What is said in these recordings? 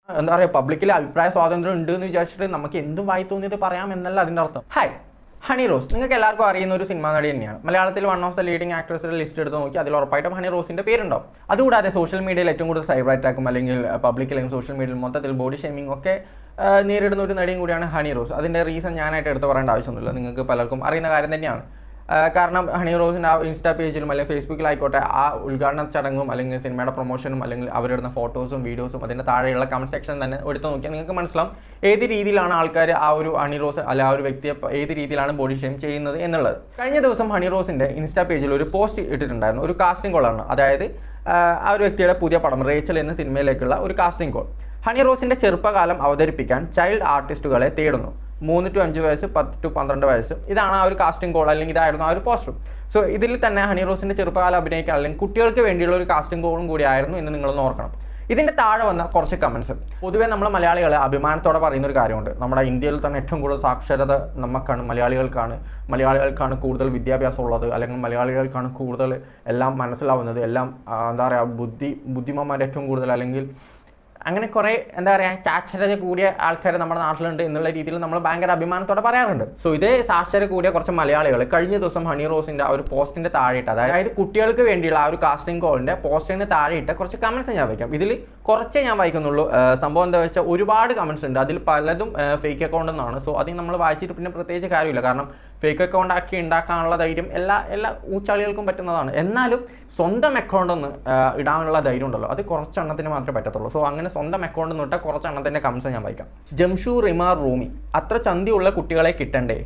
എന്താ പറയുക പബ്ലിക്കിൽ അഭിപ്രായ സ്വാതന്ത്ര്യം ഉണ്ട് എന്ന് വിചാരിച്ചിട്ട് നമുക്ക് എന്തും വായി തോന്നിയത് പറയാം എന്നല്ല അതിൻ്റെ അർത്ഥം ഹായ് ഹണി റോസ് നിങ്ങൾക്ക് എല്ലാവർക്കും അറിയുന്ന ഒരു സിനിമാ നടി തന്നെയാണ് മലയാളത്തിൽ വൺ ഓഫ് ദ ലീഡിംഗ് ആക്ട്രസിന്റെ ലിസ്റ്റ് എടുത്ത് നോക്കി അതിൽ ഉറപ്പായിട്ടും ഹണി റോസിന്റെ പേരുണ്ടാവും അതുകൂടാതെ സോഷ്യൽ മീഡിയയിൽ ഏറ്റവും കൂടുതൽ സൈബർ അറ്റാക്കും അല്ലെങ്കിൽ പബ്ലിക് അല്ലെങ്കിൽ സോഷ്യൽ മീഡിയയിൽ മൊത്തത്തിൽ ബോഡി ഷേമിംഗ് ഒക്കെ ആ, നേരിടുന്ന ഒരു നടിയും കൂടിയാണ് ഹണി റോസ് അതിന്റെ റീസൺ ഞാനായിട്ട് എടുത്ത് പറയേണ്ട ആവശ്യമൊന്നുമില്ല നിങ്ങൾക്ക് പലർക്കും അറിയുന്ന കാര്യം തന്നെയാണ് ആ, കാരണം ഹണി റോസിൻ്റെ ആ ഇൻസ്റ്റാ പേജിലും അല്ലെങ്കിൽ ഫേസ്ബുക്കിലായിക്കോട്ടെ ആ ഉദ്ഘാടന ചടങ്ങും അല്ലെങ്കിൽ സിനിമയുടെ പ്രൊമോഷനും അല്ലെങ്കിൽ അവരിടുന്ന ഫോട്ടോസും വീഡിയോസും അതിൻ്റെ താഴെയുള്ള കമന്റ് സെക്ഷൻ തന്നെ എടുത്ത് നോക്കിയാൽ നിങ്ങൾക്ക് മനസ്സിലാവും ഏത് രീതിയിലാണ് ആൾക്കാർ ആ ഒരു ഹണി റോസ് അല്ല ആ ഒരു വ്യക്തിയെ പ- ഏത് രീതിയിലാണ് ബോഡി ഷെയിം ചെയ്യുന്നത് എന്നുള്ളത് കഴിഞ്ഞ ദിവസം ഹണി റോസിൻ്റെ ഇൻസ്റ്റാ പേജിൽ ഒരു പോസ്റ്റ് ഇട്ടിട്ടുണ്ടായിരുന്നു ഒരു കാസ്റ്റിംഗ് കോളാണ് അതായത് ആ, ആ ഒരു വ്യക്തിയുടെ പുതിയ പടം റേച്ചൽ എന്ന സിനിമയിലേക്കുള്ള ഒരു കാസ്റ്റിംഗ് കോൾ ഹണി റോസിന്റെ ചെറുപ്പകാലം അവതരിപ്പിക്കാൻ ചൈൽഡ് ആർട്ടിസ്റ്റുകളെ തേടുന്നു മൂന്ന് ടു അഞ്ച് വയസ്സ് പത്ത് ടു പന്ത്രണ്ട് വയസ്സ് ഇതാണ് ആ ഒരു കാസ്റ്റിംഗ് കോൾ അല്ലെങ്കിൽ ഇതായിരുന്നു ആ ഒരു പോസ്റ്റർ സോ ഇതിൽ തന്നെ ഹണി റോസിന്റെ ചെറുപ്പകാലം അഭിനയിക്കാൻ അല്ലെങ്കിൽ കുട്ടികൾക്ക് വേണ്ടിയുള്ള ഒരു കാസ്റ്റിംഗ് കോളും കൂടി ആയിരുന്നു എന്ന് നിങ്ങളൊന്ന് ഓർക്കണം ഇതിന്റെ താഴെ വന്ന കുറച്ച് കമന്റ്സ് പൊതുവേ നമ്മൾ മലയാളികൾ അഭിമാനത്തോടെ പറയുന്ന ഒരു കാര്യമുണ്ട് നമ്മുടെ ഇന്ത്യയിൽ തന്നെ ഏറ്റവും കൂടുതൽ സാക്ഷരത നമുക്കാണ് മലയാളികൾക്കാണ് മലയാളികൾക്കാണ് കൂടുതൽ വിദ്യാഭ്യാസം ഉള്ളത് അല്ലെങ്കിൽ മലയാളികൾക്കാണ് കൂടുതൽ എല്ലാം മനസ്സിലാവുന്നത് എല്ലാം ആ, എന്താ പറയുക ബുദ്ധി ബുദ്ധിമാന്മാർ ഏറ്റവും കൂടുതൽ അല്ലെങ്കിൽ അങ്ങനെ കുറേ എന്താ പറയുക സാക്ഷരത കൂടിയ ആൾക്കാർ നമ്മുടെ നാട്ടിലുണ്ട് എന്നുള്ള രീതിയിൽ നമ്മൾ ഭയങ്കര അഭിമാനത്തോടെ പറയാറുണ്ട് സോ ഇതേ സാക്ഷരത കൂടിയ കുറച്ച് മലയാളികൾ കഴിഞ്ഞ ദിവസം ഹണി റോസിന്റെ ആ ഒരു പോസ്റ്റിന്റെ താഴെയിട്ട് അതായത് കുട്ടികൾക്ക് വേണ്ടിയുള്ള ആ ഒരു കാസ്റ്റിംഗ് കോളിന്റെ പോസ്റ്റിന് താഴെയിട്ട കുറച്ച് കമന്റ്സ് ഞാൻ വായിക്കാം ഇതിൽ കുറച്ചേ ഞാൻ വായിക്കുന്നുള്ളൂ ആ, സംഭവം എന്താ വെച്ചാൽ ഒരുപാട് കമന്റ്സ് ഉണ്ട് അതിൽ പലതും ഫേക്ക് അക്കൗണ്ട് എന്നാണ് സോ അത് നമ്മൾ വായിച്ചിട്ട് പിന്നെ പ്രത്യേകിച്ച് കാര്യമില്ല കാരണം ഫേക്ക് അക്കൗണ്ട് ആക്കി ഉണ്ടാക്കാനുള്ള ധൈര്യം എല്ലാ എല്ലാ ഊച്ചാളികൾക്കും പറ്റുന്നതാണ് എന്നാലും സ്വന്തം അക്കൗണ്ട് ഒന്ന് ആ, ഇടാനുള്ള ധൈര്യം ഉണ്ടല്ലോ അത് കുറച്ചെണ്ണത്തിന് മാത്രമേ പറ്റത്തുള്ളൂ സോ അങ്ങനെ സ്വന്തം അക്കൗണ്ട് എന്ന് ഇട്ടാൽ കുറച്ചെണ്ണത്തിൻ്റെ കംസ് ഞാൻ വായിക്കാം ജംഷു റിമാർ റൂമി അത്ര ചന്തിയുള്ള കുട്ടികളെ കിട്ടണ്ടേ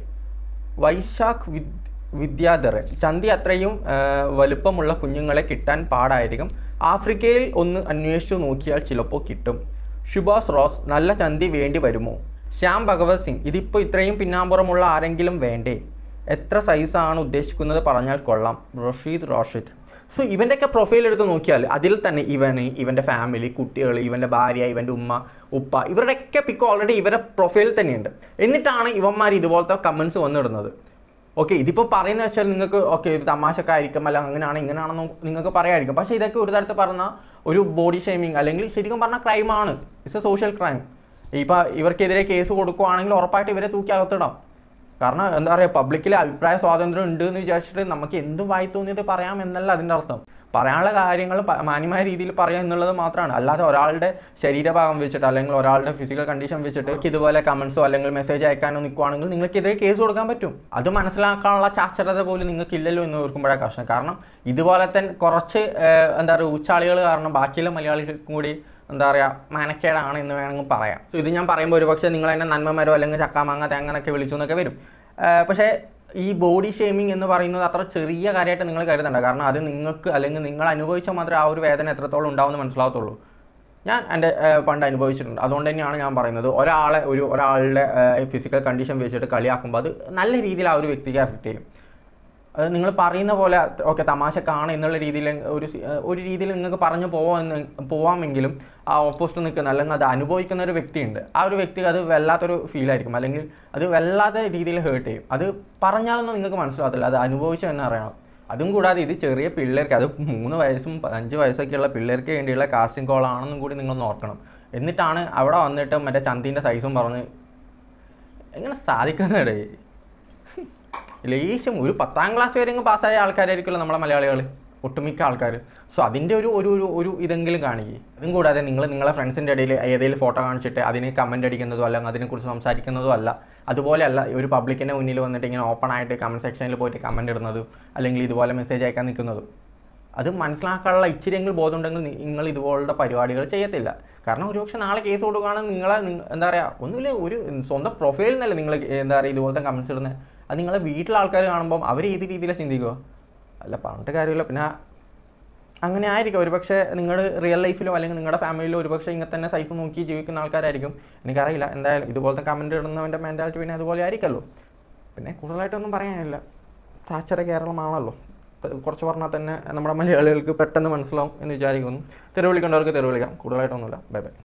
വൈശാഖ് വിദ് വിദ്യാധരൻ ചന്തി അത്രയും ആ, വലുപ്പമുള്ള കുഞ്ഞുങ്ങളെ കിട്ടാൻ പാടായിരിക്കും ആഫ്രിക്കയിൽ ഒന്ന് അന്വേഷിച്ചു നോക്കിയാൽ ചിലപ്പോൾ കിട്ടും ഷുബാസ് റോസ് നല്ല ചന്തി വേണ്ടി വരുമോ ശ്യാം ഭഗവത് സിംഗ് ഇതിപ്പോൾ ഇത്രയും പിന്നാമ്പുറമുള്ള ആരെങ്കിലും വേണ്ടേ എത്ര സൈസാണ് ഉദ്ദേശിക്കുന്നത് പറഞ്ഞാൽ കൊള്ളാം റഷീദ് റാഷിദ് സോ ഇവൻ്റെയൊക്കെ പ്രൊഫൈൽ എടുത്ത് നോക്കിയാൽ അതിൽ തന്നെ ഇവന് ഇവൻ്റെ ഫാമിലി കുട്ടികൾ ഇവൻ്റെ ഭാര്യ ഇവൻ്റെ ഉമ്മ ഉപ്പ ഇവരുടെയൊക്കെ പിക്ക് ഓൾറെഡി ഇവരുടെ പ്രൊഫൈൽ തന്നെയുണ്ട് എന്നിട്ടാണ് ഇവന്മാർ ഇതുപോലത്തെ കമൻസ് വന്നിടുന്നത് ഓക്കെ ഇതിപ്പോൾ പറയുന്നത് വെച്ചാൽ നിങ്ങൾക്ക് ഓക്കെ ഇത് തമാശക്കായിരിക്കും അല്ല അങ്ങനെയാണ് ഇങ്ങനെയാണെന്ന് നിങ്ങൾക്ക് പറയായിരിക്കും പക്ഷേ ഇതൊക്കെ ഒരു തരത്തിൽ പറഞ്ഞ ഒരു ബോഡി ഷെയ്മിങ് അല്ലെങ്കിൽ ശരിക്കും പറഞ്ഞാൽ ക്രൈമാണ് ഇറ്റ്സ് എ സോഷ്യൽ ക്രൈം ഇപ്പം ഇവർക്കെതിരെ കേസ് കൊടുക്കുവാണെങ്കിൽ ഉറപ്പായിട്ട് ഇവരെ തൂക്കി അകത്തിടാം കാരണം എന്താ പറയുക പബ്ലിക്കിൽ അഭിപ്രായ സ്വാതന്ത്ര്യം ഉണ്ട് എന്ന് വിചാരിച്ചിട്ട് നമുക്ക് എന്തും വായി തോന്നിയത് പറയാം എന്നല്ല അതിൻ്റെ അർത്ഥം പറയാനുള്ള കാര്യങ്ങൾ പ- മാന്യമായ രീതിയിൽ പറയാം എന്നുള്ളത് മാത്രമാണ് അല്ലാതെ ഒരാളുടെ ശരീരഭാഗം വെച്ചിട്ട് അല്ലെങ്കിൽ ഒരാളുടെ ഫിസിക്കൽ കണ്ടീഷൻ വെച്ചിട്ട് നിങ്ങൾക്ക് ഇതുപോലെ കമൻസോ അല്ലെങ്കിൽ മെസ്സേജ് അയക്കാനോ നിൽക്കുവാണെങ്കിൽ നിങ്ങൾക്കെതിരെ കേസ് കൊടുക്കാൻ പറ്റും അത് മനസ്സിലാക്കാനുള്ള ചാച്ചരത പോലും നിങ്ങൾക്ക് ഇല്ലല്ലോ എന്ന് ഓർക്കുമ്പോഴാണ് കഷ്ടം കാരണം ഇതുപോലെ തന്നെ കുറച്ച് ഏഹ്, എന്താ പറയുക ഊച്ചാളികൾ കാരണം ബാക്കിയുള്ള മലയാളികൾക്കും കൂടി എന്താ പറയുക മാനക്കേടാണ് എന്ന് വേണമെങ്കിൽ പറയാം സോ ഇത് ഞാൻ പറയുമ്പോൾ ഒരുപക്ഷെ നിങ്ങൾ എന്നെ നന്മമരോ അല്ലെങ്കിൽ ചക്കാമാങ്ങ തേങ്ങനൊക്കെ വിളിച്ചു എന്നൊക്കെ വരും ഏഹ് പക്ഷേ ഈ ബോഡി ഷേമിംഗ് എന്ന് പറയുന്നത് അത്ര ചെറിയ കാര്യമായിട്ട് നിങ്ങൾ കരുതണ്ട കാരണം അത് നിങ്ങൾക്ക് അല്ലെങ്കിൽ നിങ്ങൾ അനുഭവിച്ചാൽ മാത്രമേ ആ ഒരു വേദന എത്രത്തോളം ഉണ്ടാവുമെന്ന് മനസ്സിലാവത്തുള്ളൂ ഞാൻ എൻ്റെ ഏഹ്, പണ്ട് അനുഭവിച്ചിട്ടുണ്ട് അതുകൊണ്ട് തന്നെയാണ് ഞാൻ പറയുന്നത് ഒരാളെ ഒരു ഒരാളുടെ ഫിസിക്കൽ കണ്ടീഷൻ വെച്ചിട്ട് കളിയാക്കുമ്പോൾ അത് നല്ല രീതിയിൽ ആ ഒരു വ്യക്തിക്ക് അഫക്റ്റ് ചെയ്യും അത് നിങ്ങൾ പറയുന്ന പോലെ ഓക്കെ തമാശക്കാണ് എന്നുള്ള രീതിയിൽ ഒരു സി- ഏഹ് ഒരു രീതിയിൽ നിങ്ങൾക്ക് പറഞ്ഞു പോവാമെന്ന് പോവാമെങ്കിലും ആ ഓപ്പോസിറ്റ് നിൽക്കുന്ന അല്ലെങ്കിൽ അത് അനുഭവിക്കുന്ന ഒരു വ്യക്തിയുണ്ട് ആ ഒരു വ്യക്തിക്ക് അത് വല്ലാത്തൊരു ഫീൽ ആയിരിക്കും അല്ലെങ്കിൽ അത് വല്ലാത്ത രീതിയിൽ ഹേർട്ട് ചെയ്യും അത് പറഞ്ഞാലൊന്നും നിങ്ങൾക്ക് മനസ്സിലാകത്തില്ല അത് അനുഭവിച്ചു തന്നെ അറിയണം അതും കൂടാതെ ഇത് ചെറിയ പിള്ളേർക്ക് അത് മൂന്ന് വയസ്സും അഞ്ച് വയസ്സൊക്കെയുള്ള പിള്ളേർക്ക് വേണ്ടിയുള്ള കാസ്റ്റിംഗ് കോൾ ആണെന്നും കൂടി നിങ്ങൾ ഓർക്കണം എന്നിട്ടാണ് അവിടെ വന്നിട്ട് മറ്റേ ചന്തിൻ്റെ സൈസും പറഞ്ഞ് എങ്ങനെ സാധിക്കുന്നതേ ലേശം ഒരു പത്താം ക്ലാസ് വരെ അങ്ങ് പാസ്സായ ആൾക്കാരായിരിക്കുമല്ലോ നമ്മളെ മലയാളികൾ ഒട്ടുമിക്ക ആൾക്കാർ സോ അതിൻ്റെ ഒരു ഒരു ഒരു ഒരു ഇതെങ്കിലും കാണിക്കുക അതും കൂടാതെ നിങ്ങൾ നിങ്ങളെ ഫ്രണ്ട്സിൻ്റെ ഇടയിൽ ഏതെങ്കിലും ഫോട്ടോ കാണിച്ചിട്ട് അതിന് കമൻ്റ് അടിക്കുന്നതോ അല്ലെങ്കിൽ അതിനെക്കുറിച്ച് സംസാരിക്കുന്നതോ അല്ല അതുപോലെയല്ല ഒരു പബ്ലിക്കിൻ്റെ മുന്നിൽ വന്നിട്ട് ഇങ്ങനെ ഓപ്പൺ ആയിട്ട് കമൻറ്റ് സെക്ഷനിൽ പോയിട്ട് കമൻ്റ് ഇടുന്നതും അല്ലെങ്കിൽ ഇതുപോലെ മെസ്സേജ് അയക്കാൻ നിൽക്കുന്നതും അത് മനസ്സിലാക്കാനുള്ള ഇച്ചിരിയെങ്കിലും ബോധമുണ്ടെങ്കിൽ നി- നിങ്ങൾ ഇതുപോലുള്ള പരിപാടികൾ ചെയ്യത്തില്ല കാരണം ഒരുപക്ഷെ നാളെ കേസ് കൊടുക്കുകയാണെങ്കിൽ നിങ്ങളെ നിങ്ങ- എന്താ പറയുക ഒന്നുമില്ല ഒരു സ്വന്തം പ്രൊഫൈലിൽ നിന്നല്ലേ നിങ്ങൾ എന്താ പറയുക ഇതുപോലത്തെ കമൻസ് ഇടുന്നത് അത് നിങ്ങളെ വീട്ടിലെ ആൾക്കാർ കാണുമ്പം അവർ ഏത് രീതിയിലാണ് ചിന്തിക്കുക അല്ല പറഞ്ഞിട്ട് കാര്യമില്ല പിന്നെ അങ്ങനെ ആയിരിക്കും ഒരുപക്ഷെ നിങ്ങൾ റിയൽ ലൈഫിലോ അല്ലെങ്കിൽ നിങ്ങളുടെ ഫാമിലിയിലോ ഒരുപക്ഷെ ഇങ്ങനെ തന്നെ സൈസ് നോക്കി ജീവിക്കുന്ന ആൾക്കാരായിരിക്കും എനിക്കറിയില്ല എന്തായാലും ഇതുപോലത്തെ കമൻറ്റ് ഇടുന്നവൻ്റെ മെൻറ്റാലിറ്റി പിന്നെ അതുപോലെ ആയിരിക്കുമല്ലോ പിന്നെ കൂടുതലായിട്ടൊന്നും പറയാനില്ല സാക്ഷര കേരളമാണല്ലോ ഇപ്പൊ കുറച്ച് പറഞ്ഞാൽ തന്നെ നമ്മുടെ മലയാളികൾക്ക് പെട്ടെന്ന് മനസ്സിലാവും എന്ന് വിചാരിക്കുന്നു തെരുവ് വിളിക്കേണ്ടവർക്ക് തെരുവ് വിളിക്കാം കൂടുതലായിട്ടൊന്നുമില്ല ബൈ ബൈ